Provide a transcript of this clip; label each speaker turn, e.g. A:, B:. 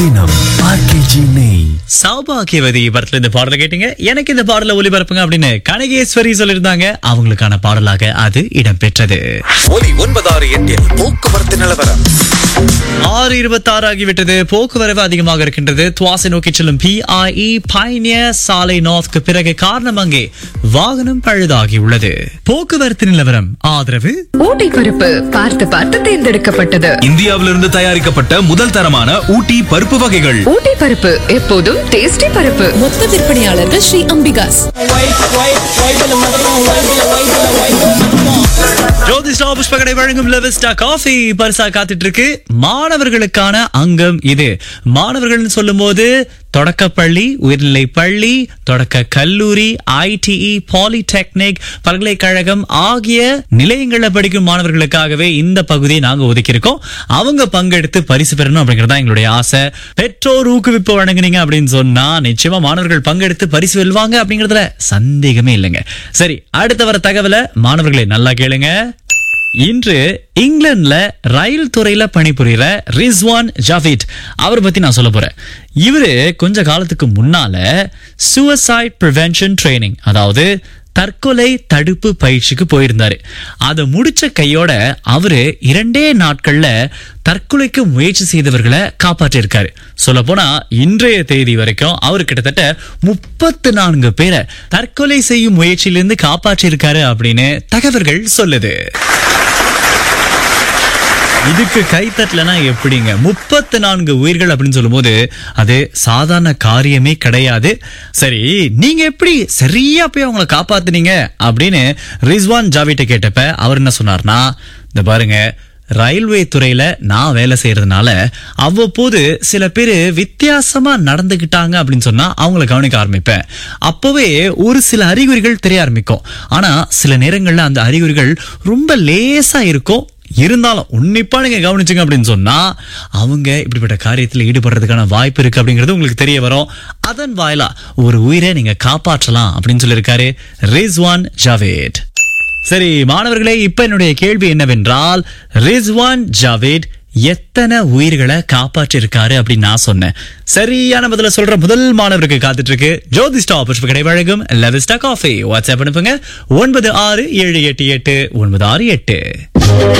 A: தினம் ஆர்கேஜி நெய்
B: சௌபாகியவதி படத்துல இந்த பாடலை கேட்டீங்க எனக்கு இந்த பாடலை ஒளிபரப்புங்க அப்படின்னு கனகேஸ்வரி சொல்லியிருந்தாங்க அவங்களுக்கான பாடலாக அது இடம்பெற்றது
A: ஒலி ஒன்பதாறு எட்டில் போக்குவரத்து நிலவரம்
B: ஆறு இருபத்தாறு ஆகிவிட்டது போக்குவரவு அதிகமாக இருக்கின்றது துவாசை நோக்கி செல்லும் பிஐஇ பைனியர் சாலை நார்த்க்கு பிறகு காரணம் அங்கே வாகனம் பழுதாகி உள்ளது போக்குவரத்து நிலவரம் ஆதரவு
C: ஊட்டி பருப்பு பார்த்து பார்த்து தேர்ந்தெடுக்கப்பட்டது
D: இந்தியாவிலிருந்து தயாரிக்கப்பட்ட முதல் தரமான ஊட்டி பருப்பு வகைகள்
C: ஊட்டி பருப்பு எப்போதும் டேஸ்டி பருப்பு
E: மொத்த விற்பனையாளர்கள் ஸ்ரீ அம்பிகாஸ்
B: ஜோதிஷ்டா புஷ்பகடை வழங்கும் லெவிஸ்டா காஃபி பரிசா காத்துட்டு இருக்கு மாணவர்களுக்கான அங்கம் இது மாணவர்கள்னு சொல்லும்போது தொடக்கப்பள்ளி உயர்நிலை பள்ளி தொடக்க கல்லூரி ஐடிஇ பாலிடெக்னிக் பல்கலைக்கழகம் ஆகிய நிலையங்கள்ல படிக்கும் மாணவர்களுக்காகவே இந்த பகுதியை நாங்க ஒதுக்கியிருக்கோம் அவங்க பங்கெடுத்து பரிசு பெறணும் அப்படிங்கறது தான் எங்களுடைய ஆசை பெற்றோர் ஊக்குவிப்பு வழங்குனீங்க அப்படின்னு சொன்னா நிச்சயமா மாணவர்கள் பங்கெடுத்து பரிசு வெல்வாங்க அப்படிங்கறதுல சந்தேகமே இல்லைங்க சரி அடுத்த வர தகவலை மாணவர்களை நல்லா கேளுங்க இன்று இங்கிலாந்துல ரயில் துறையில பணிபுரியிற ரிஸ்வான் ஜாவித் அவரை பத்தி நான் சொல்ல போறேன் இவரு கொஞ்ச காலத்துக்கு முன்னால சுவசைட் ப்ரிவென்ஷன் ட்ரைனிங் அதாவது தற்கொலை தடுப்பு பயிற்சிக்கு போயிருந்தாரு அதை முடிச்ச கையோட அவரு இரண்டே நாட்கள்ல தற்கொலைக்கு முயற்சி செய்தவர்களை காப்பாற்றியிருக்காரு சொல்ல போனா இன்றைய தேதி வரைக்கும் அவர் கிட்டத்தட்ட முப்பத்து நான்கு பேரை தற்கொலை செய்யும் முயற்சியிலிருந்து காப்பாற்றியிருக்காரு அப்படின்னு தகவல்கள் சொல்லுது இதுக்கு கைத்தட்டலனா எப்படிங்க முப்பத்து நான்கு உயிர்கள் அப்படின்னு சொல்லும்போது அது சாதாரண காரியமே கிடையாது சரி நீங்க எப்படி சரியா போய் அவங்கள காப்பாத்துனீங்க அப்படின்னு ரிஸ்வான் ஜாவிட்ட கேட்டப்ப அவர் என்ன சொன்னார்னா இந்த பாருங்க ரயில்வே துறையில நான் வேலை செய்யறதுனால அவ்வப்போது சில பேர் வித்தியாசமா நடந்துகிட்டாங்க அப்படின்னு சொன்னா அவங்கள கவனிக்க ஆரம்பிப்பேன் அப்பவே ஒரு சில அறிகுறிகள் தெரிய ஆரம்பிக்கும் ஆனா சில நேரங்கள்ல அந்த அறிகுறிகள் ரொம்ப லேசா இருக்கும் இருந்தாலும் உன்னிப்பா நீங்க கவனிச்சுங்க அப்படின்னு சொன்னா அவங்க இப்படிப்பட்ட காரியத்தில் ஈடுபடுறதுக்கான வாய்ப்பு இருக்கு அப்படிங்கிறது உங்களுக்கு தெரிய வரும் அதன் வாயிலா ஒரு உயிரை நீங்க காப்பாற்றலாம் அப்படின்னு சொல்லியிருக்காரு ரிஸ்வான் ஜாவேத் சரி மாணவர்களே இப்ப என்னுடைய கேள்வி என்னவென்றால் ரிஸ்வான் ஜாவேத் எத்தனை உயிர்களை காப்பாற்றிருக்காரு அப்படின்னு நான் சொன்னேன் சரியான பதில சொல்ற முதல் மாணவருக்கு காத்துட்டு இருக்கு ஜோதிஸ்டா புஷ்ப கடை வழங்கும் லெவிஸ்டா காஃபி வாட்ஸ்அப் அனுப்புங்க ஒன்பது ஆறு ஏழு எட்டு எட்டு ஒன்பது ஆறு எட்டு